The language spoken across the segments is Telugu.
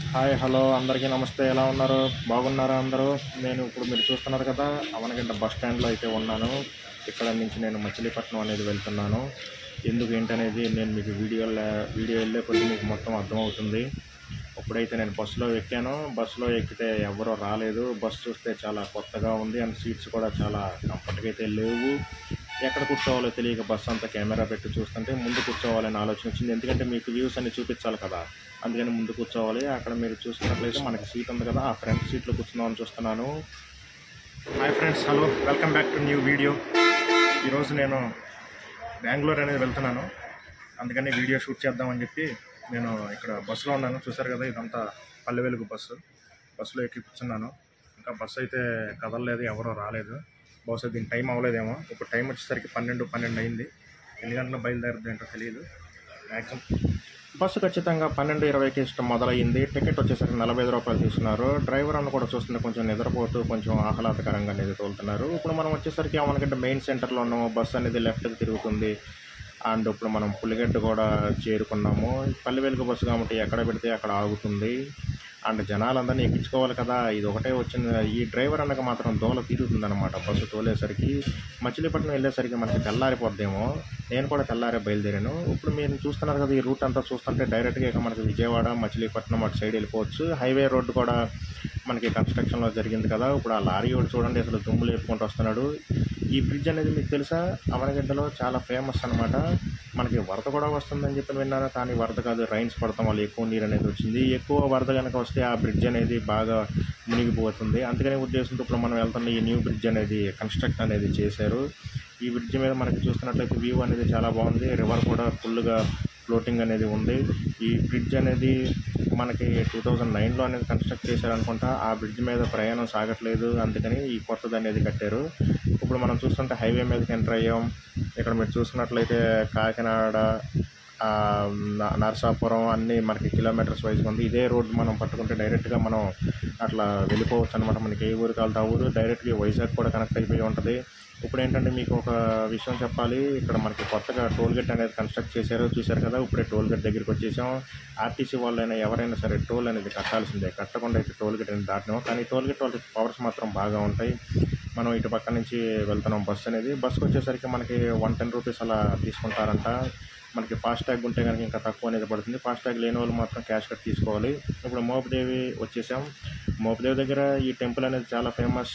హాయ్ హలో అందరికీ నమస్తే ఎలా ఉన్నారు బాగున్నారా అందరూ నేను ఇప్పుడు మీరు చూస్తున్నారు కదా అవనగంట బస్ స్టాండ్లో అయితే ఉన్నాను ఇక్కడ నుంచి నేను మచిలీపట్నం అనేది వెళ్తున్నాను ఎందుకు ఏంటనేది నేను మీకు వీడియోలో వీడియో వెళ్ళే కొద్ది మీకు మొత్తం అర్థమవుతుంది ఇప్పుడైతే నేను బస్సులో ఎక్కాను బస్సులో ఎక్కితే ఎవరో రాలేదు బస్సు చూస్తే చాలా కొత్తగా ఉంది అండ్ సీట్స్ కూడా చాలా కంఫర్ట్గా అయితే లేవు ఎక్కడ కూర్చోవాలో తెలియక బస్సు అంతా కెమెరా పెట్టి చూస్తుంటే ముందు కూర్చోవాలని ఆలోచన వచ్చింది ఎందుకంటే మీకు వ్యూస్ అన్ని చూపించాలి కదా అందుకని ముందు కూర్చోవాలి అక్కడ మీరు చూసుకున్నట్లయితే మనకి సీట్ ఉంది కదా ఆ ఫ్రంట్ సీట్లో కూర్చుందామని చూస్తున్నాను hi friends hello welcome back to new video ఈరోజు నేను బెంగళూరు అనేది వెళ్తున్నాను అందుకని వీడియో షూట్ చేద్దామని చెప్పి నేను ఇక్కడ బస్సులో ఉన్నాను చూసారు కదా ఇదంతా పల్లె వెలుగు బస్సు బస్సులో ఎక్కి కూర్చున్నాను ఇంకా బస్సు అయితే కదలలేదు ఎవరో రాలేదు బహుశా దీని టైం అవ్వలేదేమో ఇప్పుడు టైం వచ్చేసరికి పన్నెండు పన్నెండు అయింది ఎన్ని గంటలు బయలుదేరుద్ది ఏంటో తెలియదు మ్యాక్సిమం బస్సు ఖచ్చితంగా పన్నెండు ఇరవైకి ఇష్టం మొదలయ్యింది టికెట్ వచ్చేసరికి నలభై ఐదు రూపాయలు తీసుకున్నారు డ్రైవర్ అన్న కూడా చూస్తుంటే కొంచెం నిద్రపోతూ కొంచెం ఆహ్లాదకరంగా అనేది తోలుతున్నారు ఇప్పుడు మనం వచ్చేసరికి మనకంటే మెయిన్ సెంటర్లో ఉన్నాము బస్సు అనేది లెఫ్ట్కి తిరుగుతుంది అండ్ ఇప్పుడు మనం పులిగడ్డ కూడా చేరుకున్నాము పల్లె వెలుగు బస్సు కాబట్టి ఎక్కడ పెడితే అక్కడ ఆగుతుంది అండ్ జనాలందరినీ ఎక్కించుకోవాలి కదా ఇది ఒకటే వచ్చింది ఈ డ్రైవర్ అన్నకు మాత్రం దోల తీరుతుంది అనమాట బస్సు తోలేసరికి మచిలీపట్నం వెళ్ళేసరికి మనకి తెల్లారిపోద్దేమో నేను కూడా తెల్లారే బయలుదేరాను ఇప్పుడు మీరు చూస్తున్నారు కదా ఈ రూట్ అంతా చూస్తుంటే డైరెక్ట్గా ఇక మనకి విజయవాడ మచిలీపట్నం అటు సైడ్ వెళ్ళిపోవచ్చు హైవే రోడ్డు కూడా మనకి కన్స్ట్రక్షన్లో జరిగింది కదా ఇప్పుడు ఆ లారీ వాడు చూడండి అసలు దుమ్ములు వేసుకుంటూ వస్తున్నాడు ఈ బ్రిడ్జ్ అనేది మీకు తెలుసా అవనగడ్డలో చాలా ఫేమస్ అనమాట మనకి వరద కూడా వస్తుందని చెప్పి విన్నాను కానీ వరద కాదు రైన్స్ పడతాం వల్ల ఎక్కువ నీరు అనేది వచ్చింది ఎక్కువ వరద కనుక వస్తే ఆ బ్రిడ్జ్ అనేది బాగా మునిగిపోతుంది అందుకనే ఉద్దేశంతో ఇప్పుడు మనం వెళ్తున్న ఈ న్యూ బ్రిడ్జ్ అనేది కన్స్ట్రక్ట్ అనేది చేశారు ఈ బ్రిడ్జ్ మీద మనకి చూస్తున్నట్లయితే వ్యూ అనేది చాలా బాగుంది రివర్ కూడా ఫుల్గా ఫ్లోటింగ్ అనేది ఉంది ఈ బ్రిడ్జ్ అనేది మనకి టూ థౌజండ్ నైన్లో అనేది కన్స్ట్రక్ట్ చేశారు అనుకుంటా ఆ బ్రిడ్జ్ మీద ప్రయాణం సాగట్లేదు అందుకని ఈ కొత్తది అనేది కట్టారు ఇప్పుడు మనం చూస్తుంటే హైవే మీదకి ఎంటర్ అయ్యాం ఇక్కడ మీరు చూసుకున్నట్లయితే కాకినాడ ఆ, న- నరసాపురం అన్నీ మనకి కిలోమీటర్స్ వైజ్గా ఉంది ఇదే రోడ్ మనం పట్టుకుంటే డైరెక్ట్గా మనం అట్లా వెళ్ళిపోవచ్చు అనమాట మనకి ఏ ఊరు కావాలి ఆ ఊరు డైరెక్ట్గా వైజాగ్ కూడా కనెక్ట్ అయిపోయి ఉంటుంది ఇప్పుడు ఏంటంటే మీకు ఒక విషయం చెప్పాలి ఇక్కడ మనకి కొత్తగా టోల్ గేట్ అనేది కన్స్ట్రక్ట్ చేశారు చూశారు కదా ఇప్పుడే టోల్ గేట్ దగ్గరికి వచ్చేసాం ఆర్టీసీ వాళ్ళైనా ఎవరైనా సరే టోల్ అనేది కట్టాల్సిందే కట్టకుండా అయితే టోల్ గేట్ అనేది దాటినాం కానీ టోల్ గేట్ వాళ్ళకి పవర్స్ మాత్రం బాగా ఉంటాయి మనం ఇటు పక్క నుంచి వెళ్తున్నాం బస్సు అనేది బస్సుకి వచ్చేసరికి మనకి వన్ టెన్ రూపీస్ అలా తీసుకుంటారంట మనకి ఫాస్ట్ ట్యాగ్ ఉంటే కనుక ఇంకా తక్కువ అనేది పడుతుంది ఫాస్ట్ ట్యాగ్ లేని వాళ్ళు మాత్రం క్యాష్ కట్ తీసుకోవాలి ఇప్పుడు మోపదేవి వచ్చేసాం మోపదేవి దగ్గర ఈ టెంపుల్ అనేది చాలా ఫేమస్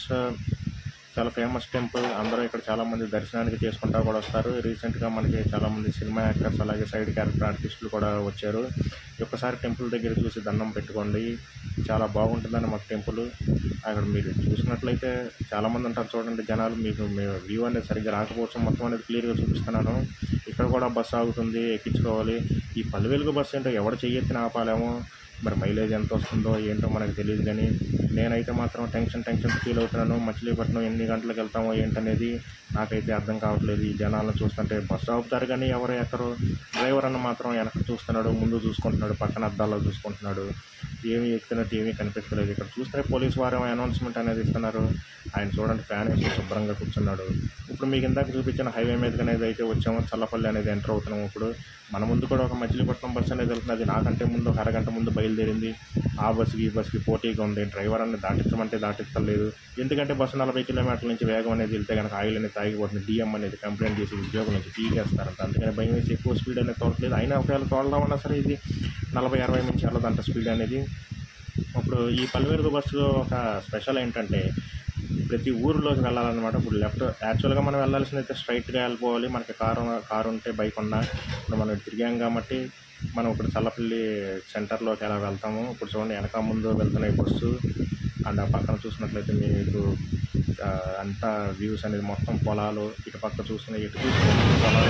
చాలా ఫేమస్ టెంపుల్ అందరూ ఇక్కడ చాలామంది దర్శనానికి చేసుకుంటా కూడా వస్తారు రీసెంట్గా మనకి చాలామంది సినిమా యాక్టర్స్ అలాగే సైడ్ క్యారెక్టర్ ఆర్టిస్టులు కూడా వచ్చారు ఒక్కసారి టెంపుల్ దగ్గర చూసి దండం పెట్టుకోండి చాలా బాగుంటుందని మాకు టెంపుల్ అక్కడ మీరు చూసినట్లయితే చాలామంది ఉంటారు చూడండి జనాలు మీకు వ్యూ అనేది సరిగ్గా రాకపోవచ్చు మొత్తం అనేది క్లియర్గా చూపిస్తున్నాను ఇక్కడ కూడా బస్సు ఆగుతుంది ఎక్కించుకోవాలి ఈ పల్లె వెలుగు బస్సు ఏంటో ఎవడు చెయ్యెత్తిన ఆపాలేమో మరి మైలేజ్ ఎంత వస్తుందో ఏంటో మనకు తెలియదు కానీ నేనైతే మాత్రం టెన్షన్ టెన్షన్ ఫీల్ అవుతున్నాను మచిలీపట్నం ఎన్ని గంటలకు వెళ్తామో ఏంటనేది నాకైతే అర్థం కావట్లేదు ఈ జనాలను చూస్తుంటే బస్సు ఆపుతారు కానీ ఎవరు ఎక్కరు డ్రైవర్ అన్న మాత్రం వెనక చూస్తున్నాడు ముందు చూసుకుంటున్నాడు పక్కన అద్దాల్లో చూసుకుంటున్నాడు ఏమీ ఎక్కుతున్నట్టు ఏమీ కనిపించలేదు ఇక్కడ చూస్తే పోలీస్ వారు అనౌన్స్మెంట్ అనేది ఇస్తున్నారు ఆయన చూడండి ఫ్యాన్ వేసి శుభ్రంగా కూర్చున్నాడు ఇప్పుడు మీకు ఇందాక చూపించిన హైవే మీదకి అనేది అయితే వచ్చాము చల్లపల్లి అనేది ఎంటర్ అవుతున్నాము ఇప్పుడు మన ముందు కూడా ఒక మచిలీపట్నం బస్సు అనేది వెళ్తున్నది నాకంటే ముందు ఒక అరగంట ముందు బయలుదేరింది ఆ బస్సుకి ఈ బస్సుకి పోటీగా ఉంది డ్రైవర్ అనేది దాటించమంటే దాటించలేదు ఎందుకంటే బస్సు నలభై కిలోమీటర్ల నుంచి వేగం అనేది వెళ్తే కనుక ఆయిల్ అనేది తాగిపోతుంది డిఎం అనేది కంప్లైంట్ చేసి ఉద్యోగం నుంచి తీగేస్తారంట అందుకని భయం వేసి ఎక్కువ స్పీడ్ అనేది తోడలేదు అయినా ఒకవేళ తోడదామన్నా సరే ఇది నలభై అరవై నుంచి వెళ్ళదంట స్పీడ్ అనేది ఇప్పుడు ఈ పల్లెవేరుగు బస్సులో ఒక స్పెషల్ ఏంటంటే ప్రతి ఊరిలోకి వెళ్ళాలన్నమాట ఇప్పుడు లెఫ్ట్ యాక్చువల్గా మనం వెళ్ళాల్సింది అయితే స్ట్రైట్గా వెళ్ళిపోవాలి మనకి కారు కారు ఉంటే బైక్ ఉన్నా ఇప్పుడు మనం తిరిగాం కాబట్టి మనం ఇప్పుడు చల్లపల్లి సెంటర్లోకి ఎలా వెళ్తాము ఇప్పుడు చూడండి వెనక ముందు వెళ్తున్నాయి బస్సు అండ్ ఆ పక్కన చూసినట్లయితే మీకు ఆ, అంతా వ్యూస్ అనేది మొత్తం పొలాలు ఇటు పక్క చూసిన ఇటు చూసిన పొలాలు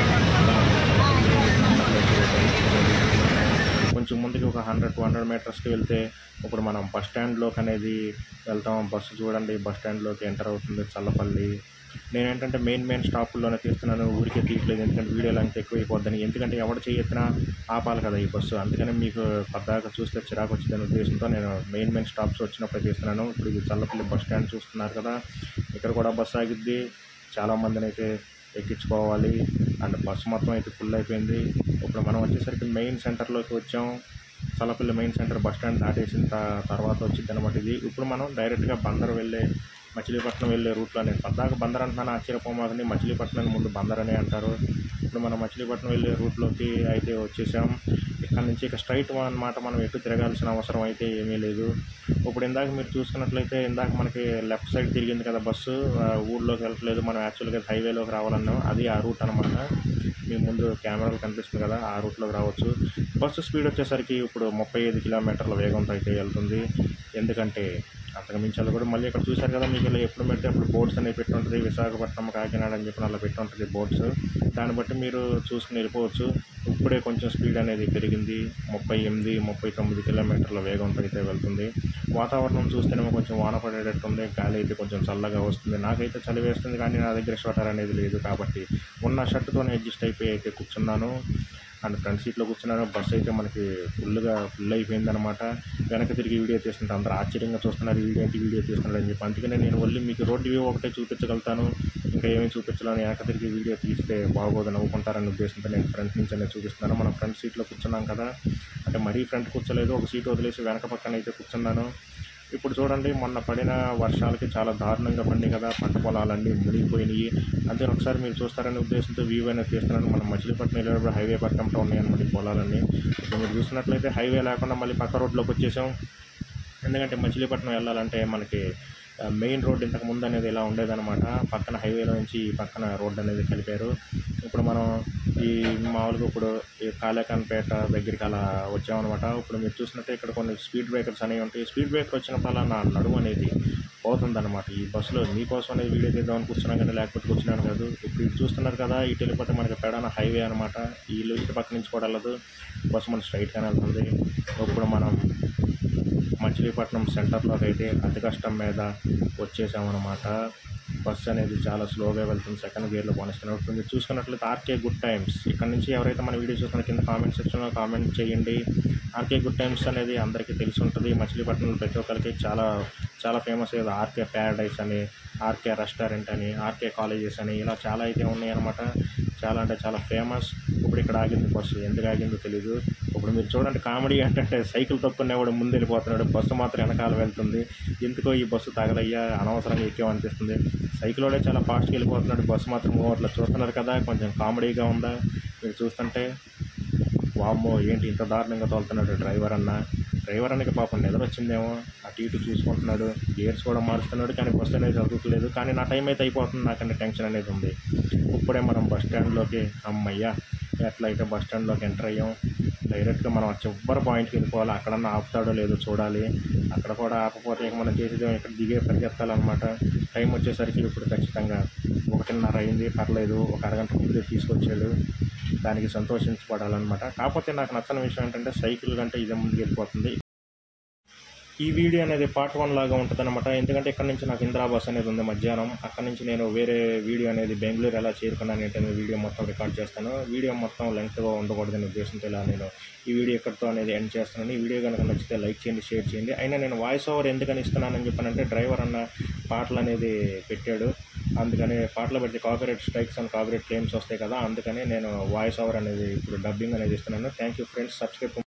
అనేది కొంచెం ముందుకి ఒక హండ్రెడ్ టూ హండ్రెడ్ మీటర్స్కి వెళ్తే ఇప్పుడు మనం బస్ స్టాండ్లోకి అనేది వెళ్తాం బస్సు చూడండి బస్ స్టాండ్లోకి ఎంటర్ అవుతుంది చల్లపల్లి నేను ఏంటంటే మెయిన్ మెయిన్ స్టాపుల్లోనే తీస్తున్నాను ఊరికే తీయట్లేదు ఎందుకంటే వీడియో లెంగ్త్ ఎక్కువైపోద్దని ఎందుకంటే ఎవడు చేయెత్తినా ఆపాలి కదా ఈ బస్సు అందుకని మీకు పద్దాక చూస్తే చిరాకు వచ్చిందనే ఉద్దేశంతో నేను మెయిన్ మెయిన్ స్టాప్స్ వచ్చినప్పుడు తీస్తున్నాను ఇప్పుడు ఇది చల్లపల్లి బస్ స్టాండ్ చూస్తున్నారు కదా ఇక్కడ కూడా బస్సు ఆగిద్ది చాలామందిని అయితే ఎక్కించుకోవాలి అండ్ బస్సు మొత్తం అయితే ఫుల్ అయిపోయింది ఇప్పుడు మనం వచ్చేసరికి మెయిన్ సెంటర్లోకి వచ్చాం Challapalli main centre bus stand దాటేసిన త- తర్వాత వచ్చింది అనమాట ఇది ఇప్పుడు మనం డైరెక్ట్గా బందర్ వెళ్ళే మచిలీపట్నం వెళ్ళే రూట్లోనే పద్దాక బందర్ అంటున్నాను ఆశ్చర్యపోమాకండి మచిలీపట్నం ముందు బందర్ అనే అంటారు ఇప్పుడు మనం మచిలీపట్నం వెళ్ళే రూట్లోకి అయితే వచ్చేసాం ఇక్కడ నుంచి ఇక స్ట్రైట్ అన్నమాట మనం ఎటు తిరగాల్సిన అవసరం అయితే ఏమీ లేదు ఇప్పుడు ఇందాక మీరు చూసుకున్నట్లయితే ఇందాక మనకి లెఫ్ట్ సైడ్ తిరిగింది కదా బస్సు ఆ, ఊర్లోకి వెళ్ళట్లేదు మనం యాక్చువల్గా హైవేలోకి రావాలన్నాం అది ఆ రూట్ అనమాట మీ ముందు కెమెరాలు కనిపిస్తుంది కదా ఆ రూట్లోకి రావచ్చు బస్సు స్పీడ్ వచ్చేసరికి ఇప్పుడు ముప్పై ఐదు కిలోమీటర్ల వేగంతో అయితే వెళ్తుంది ఎందుకంటే అంతకు మించి కూడా మళ్ళీ ఇక్కడ చూశారు కదా మీకు ఇలా ఎప్పుడు పెడితే అప్పుడు బోర్డ్స్ అనేవి పెట్టి ఉంటుంది విశాఖపట్నం కాకినాడ అని చెప్పి అలా పెట్టి ఉంటుంది బోర్డ్స్ దాన్ని బట్టి మీరు చూసుకుని వెళ్ళిపోవచ్చు ఇప్పుడే కొంచెం స్పీడ్ అనేది పెరిగింది ముప్పై ఎనిమిది ముప్పై తొమ్మిది కిలోమీటర్ల వేగంతో అయితే వెళ్తుంది వాతావరణం చూస్తేనేమో కొంచెం వాన పడేటట్టుంది గాలి అయితే కొంచెం చల్లగా వస్తుంది నాకైతే చలి వేస్తుంది కానీ నా దగ్గర స్వెటర్ అనేది లేదు కాబట్టి ఉన్న షర్ట్తోనే అడ్జస్ట్ అయిపోయి అయితే కూర్చున్నాను అండ్ ఫ్రంట్ సీట్లో కూర్చున్నాను బస్సు అయితే మనకి ఫుల్గా ఫుల్ అయిపోయింది అనమాట వెనక తిరిగి వీడియో తీస్తుంటే అందరూ ఆశ్చర్యంగా చూస్తున్నారు వీడియో ఏంటి వీడియో తీస్తున్నాడు అని చెప్పి అందుకనే నేను ఓన్లీ మీకు రోడ్ వ్యూ ఒకటే చూపించగలుగుతాను ఇంకా ఏమీ చూపించాలని వెనక తిరిగి వీడియో తీస్తే బాగోదు నవ్వుకుంటారనే ఉద్దేశంతో నేను ఫ్రంట్ నుంచి అనేది చూపిస్తున్నాను మనం ఫ్రంట్ సీట్లో కూర్చున్నాం కదా అంటే మరీ ఫ్రంట్ కూర్చోలేదు ఒక సీట్ వదిలేసి వెనక పక్కన అయితే కూర్చున్నాను ఇప్పుడు చూడండి మొన్న పడిన వర్షాలకి చాలా దారుణంగా పడినాయి కదా పంట పొలాలన్నీ మునిగిపోయినాయి అంతే ఒకసారి మీరు చూస్తారనే ఉద్దేశంతో వ్యూ అనేది తీస్తున్నాను మనం మచిలీపట్నం వెళ్ళేటప్పుడు హైవే పక్కన ఉన్నాయి అనమాట ఈ పొలాలన్నీ ఇప్పుడు మీరు చూసినట్లయితే హైవే లేకుండా మళ్ళీ పక్క రోడ్లోకి వచ్చేసాం ఎందుకంటే మచిలీపట్నం వెళ్ళాలంటే మనకి ఆ, మెయిన్ రోడ్ ఇంతకు ముందు అనేది ఇలా ఉండేదన్నమాట పక్కన హైవేలో నుంచి ఈ పక్కన రోడ్ అనేది కలిపారు ఇప్పుడు మనం ఈ మామూలుగా ఇప్పుడు ఈ కాలేకాన్పేట దగ్గరికి అలా వచ్చామన్నమాట ఇప్పుడు మీరు చూసినట్టే ఇక్కడ కొన్ని స్పీడ్ బ్రేకర్స్ అనేవి ఉంటాయి స్పీడ్ బ్రేకర్ వచ్చినప్పుడల్లా నా నడుము అనేది పోతుందన్నమాట ఈ బస్సులో మీకోసం అనేది వీడియో తీద్దామని కూర్చున్నాను కానీ లేకపోతే కూర్చున్నాను కాదు ఇప్పుడు ఇది చూస్తున్నారు కదా ఇటు వెళ్ళిపోతే మనకి పెడాన హైవే అనమాట ఈ ఇల్లు ఇటు పక్క నుంచి కూడా వెళ్ళదు బస్సు మనం స్ట్రైట్గానే వెళ్తుంది ఇప్పుడు మనం మచిలీపట్నం సెంటర్లోకి అయితే అతి కష్టం మీద వచ్చేసామన్నమాట బస్ అనేది చాలా స్లోగా వెళ్తుంది సెకండ్ గేర్లో పోనిస్తున్నప్పుడు మీరు చూసుకున్నట్లయితే ఆర్కే గుడ్ టైమ్స్ ఇక్కడ నుంచి ఎవరైతే మన వీడియో చూస్తున్న కింద కామెంట్ సెక్షన్లో కామెంట్ చేయండి ఆర్కే గుడ్ టైమ్స్ అనేది అందరికీ తెలిసి ఉంటుంది మచిలీపట్నంలో ప్రతి ఒక్కరికి చాలా చాలా ఫేమస్ ఏదో ఆర్కే ప్యారడైస్ అని ఆర్కే రెస్టారెంట్ అని ఆర్కే కాలేజెస్ అని ఇలా చాలా అయితే ఉన్నాయి అనమాట చాలా అంటే చాలా ఫేమస్ ఇప్పుడు ఇక్కడ ఆగింది బస్సు ఎందుకు ఆగిందో తెలీదు ఇప్పుడు మీరు చూడండి కామెడీ ఏంటంటే సైకిల్ తొక్కునేవాడు ముందు వెళ్ళిపోతున్నాడు బస్సు మాత్రం వెనకాల వెళ్తుంది ఎందుకో ఈ బస్సు తగలయ్యా అనవసరంగా ఎక్కేమనిపిస్తుంది సైకిల్ వాడే చాలా ఫాస్ట్గా వెళ్ళిపోతున్నాడు బస్సు మాత్రం అట్లా చూస్తున్నారు కదా కొంచెం కామెడీగా ఉందా మీరు చూస్తుంటే వామ్మో ఏంటి ఇంత దారుణంగా తోలుతున్నాడు డ్రైవర్ అన్న డ్రైవర్ అన్నకి పాపం నిద్ర వచ్చిందేమో అటు ఇటు చూసుకుంటున్నాడు గేర్స్ కూడా మారుస్తున్నాడు కానీ బస్సు అనేది చదువుతలేదు కానీ నా టైం అయితే అయిపోతుంది నాకన్నా టెన్షన్ అనేది ఉంది ఇప్పుడే మనం బస్ స్టాండ్లోకి అమ్మయ్యా ఎట్లా అయితే బస్ స్టాండ్లోకి ఎంటర్ అయ్యాం డైరెక్ట్గా మనం ఆ చివరి పాయింట్కి వెళ్ళిపోవాలి అక్కడన్నా ఆపుతాడో లేదో చూడాలి అక్కడ కూడా ఆపకపోతే ఇక మనం చేసేది ఇక్కడ దిగే పరిగెత్తాలన్నమాట టైం వచ్చేసరికి ఇప్పుడు ఖచ్చితంగా ఒకటిన్నర అయింది పర్లేదు ఒక అరగంట ముందే తీసుకొచ్చాడు దానికి సంతోషించబడాలన్నమాట కాకపోతే నాకు నచ్చని విషయం ఏంటంటే సైకిల్ కంటే ఇదే ముందుకు వెళ్ళిపోతుంది ఈ వీడియో అనేది పార్ట్ వన్ లాగా ఉంటుంది అనమాట ఎందుకంటే ఇక్కడ నుంచి నాకు ఇందిరా బస్ అనేది ఉంది మధ్యాహ్నం అక్కడ నుంచి నేను వేరే వీడియో అనేది బెంగళూరు ఎలా చేరుకున్నాను ఏంటనే వీడియో మొత్తం రికార్డ్ చేస్తాను వీడియో మొత్తం లెంగ్త్గా ఉండకూడదనే ఉద్దేశంతో ఇలా నేను ఈ వీడియో ఎక్కడితో అనేది ఎండ్ చేస్తున్నాను ఈ వీడియో కనుక నచ్చితే లైక్ చేయండి షేర్ చేయండి అయినా నేను వాయిస్ ఓవర్ ఎందుకని ఇస్తున్నానని చెప్పానంటే డ్రైవర్ అన్న పాటలు అనేది పెట్టాడు అందుకని పాటలు పెట్టి copyright strikes and copyright claims వస్తాయి కదా అందుకని నేను వాయిస్ ఓవర్ అనేది ఇప్పుడు డబ్బింగ్ అనేది ఇస్తున్నాను థ్యాంక్ యూ ఫ్రెండ్స్ సబ్స్క్రైబ్